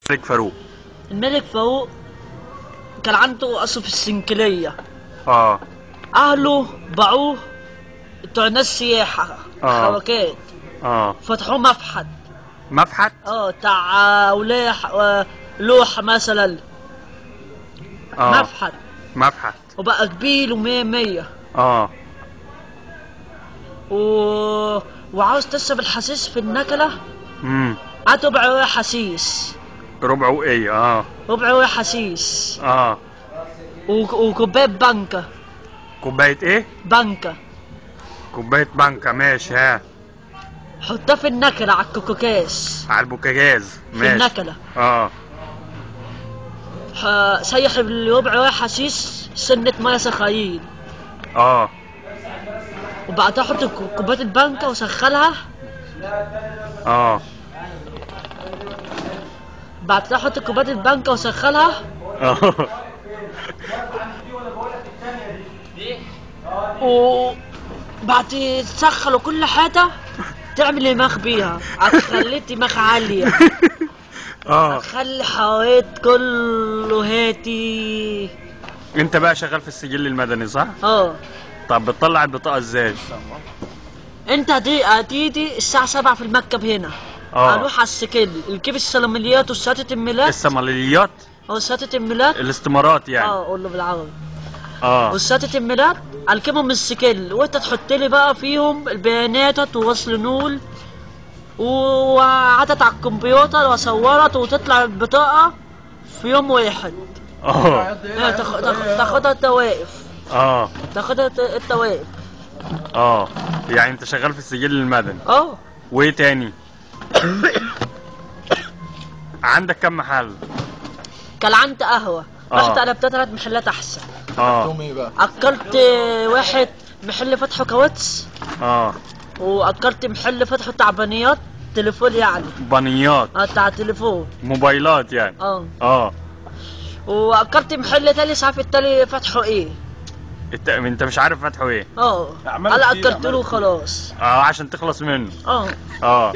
الملك فاروق الملك فاروق كان عنده قصر في السنكلية اه أهله باعوه بتوع ناس سياحة آه. حركات اه فتحوه مفحت مفحت اه بتاع وليح آه، لوحة مثلا اه مفحت مفحت وبقى كبير ومية مية اه و... وعاوز تشرب الحسيس في النكلة امم هات ربع رواية حسيس ربع وايه اه ربع رواية حسيس اه و... وكوباية بانكا كوبايه ايه بانكا كوبايه بانكا ماشي ها حطها في النكلة على الكوكوكاس على البوكاجاز في ماشي النكلة اه ح- سيح الربع رواية حسيس سنة مية سخايين اه وبعدها حط كو- كوباية البانكا وسخنها اه بعدها حط كوباية البانكا وسخنها اه وبعد تسخن وكل حاجة تعمل دماغ بيها هتخلي دماغ عالية اه هتخلي حويت كله هاتي انت بقى شغال في السجل المدني صح اه طب بتطلع البطاقه ازاي انت هتي- هتيجي الساعة سبعة في المكتب هنا اه هنروح على السكيل نجيب السلمليات وشهادة الميلاد الصوماليات او شهادة الميلاد الاستمارات يعني اه قول له بالعربي اه وشهادة الميلاد الكمهم من السكيل وانت تحط لي بقى فيهم البيانات ووصل نول وعدت على الكمبيوتر وصورت وتطلع البطاقة في يوم واحد اه اه، تاخ- تاخ- تاخدها انت واقف اه تاخدها انت- انت واقف اه يعني انت شغال في السجل المدني اه وايه تاني عندك كم محل كان عندي قهوة اه. رحت قلبتها ثلاث محلات احسن اه توم ايه بقى؟ اكلت واحد محل فتحه كاوتش اه واكلت محل فتحه تعبانيات تليفون يعني بنيات اه بتاع التليفون موبايلات يعني اه اه واكلت محل تاني مش عارف التاني فتحه ايه انت انت مش عارف فتحه ايه اه أعمال انا كتير، اكلت له أعمال خلاص اه عشان تخلص منه اه اه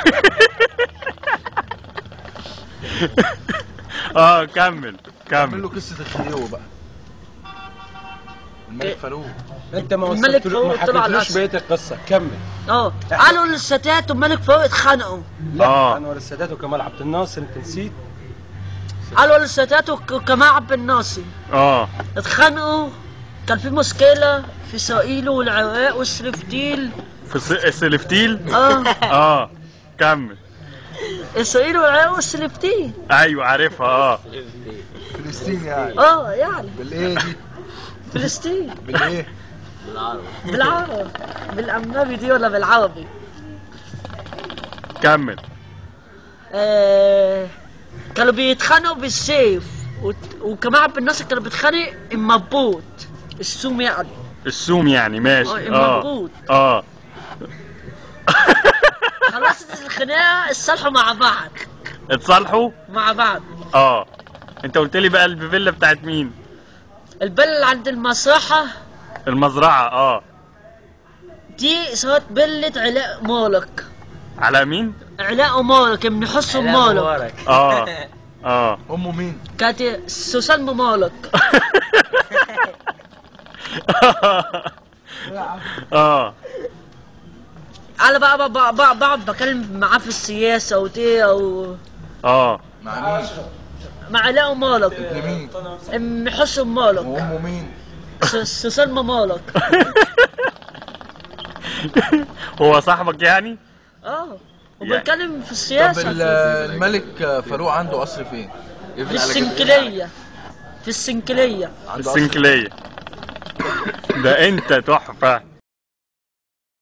اه كمل اعمل له كمل قصه الخيو بقى الملك إيه؟ فاروق انت ما الملك وصلتلو ما فاروق طلع حكيتلوش الأسد. بقيه القصه كمل اه قالوا للستات وملك فاروق اتخانقوا لا آه. انور السادات وكمال عبد الناصر انت نسيت قالوا للستات وك- وكمال عبد الناصر اه اتخانقوا كان في مشكلة في اسرائيل والعراق والسلفتيل في الس- السلفتيل اه اه كمل اسرائيل والعراق والسلفتيل ايوه عارفها اه فلسطين يعني اه يعني بالايه دي؟ فلسطين بالايه؟ بالعربي بالأمنبي دي ولا بالعربي كمل آه كانوا بيتخانقوا بالسيف وت- وكمان عبد الناصر كانوا بيتخانق المبوط السوم يعني السوم يعني ماشي اه، اه المبهوت. اه خلصت الخناقة اتصالحوا مع بعض اتصالحوا مع بعض اه انت قلت لي بقى الفيلا بتاعت مين البلة اللي عند المسرحة المزرعه اه دي اسمها بلة علاء مالك على مين علاء مالك ابن حسن مالك اه اه امه مين؟ كانت سوسن مالك اه انا بقى بقى- بقى- بقى- بقعد بكلم معاه في السياسة ودي او اه مع مين؟ مع علاء مالك ابن مين؟ ام حسن مالك وامه مين؟ س- سوسن مالك هو صاحبك يعني اه وبنتكلم في طب السياسة ال- الملك فاروق عنده قصر فين؟ في يقفل على كده. السنكلية في السنكلية عنده قصر السنكلية ده انت تحفة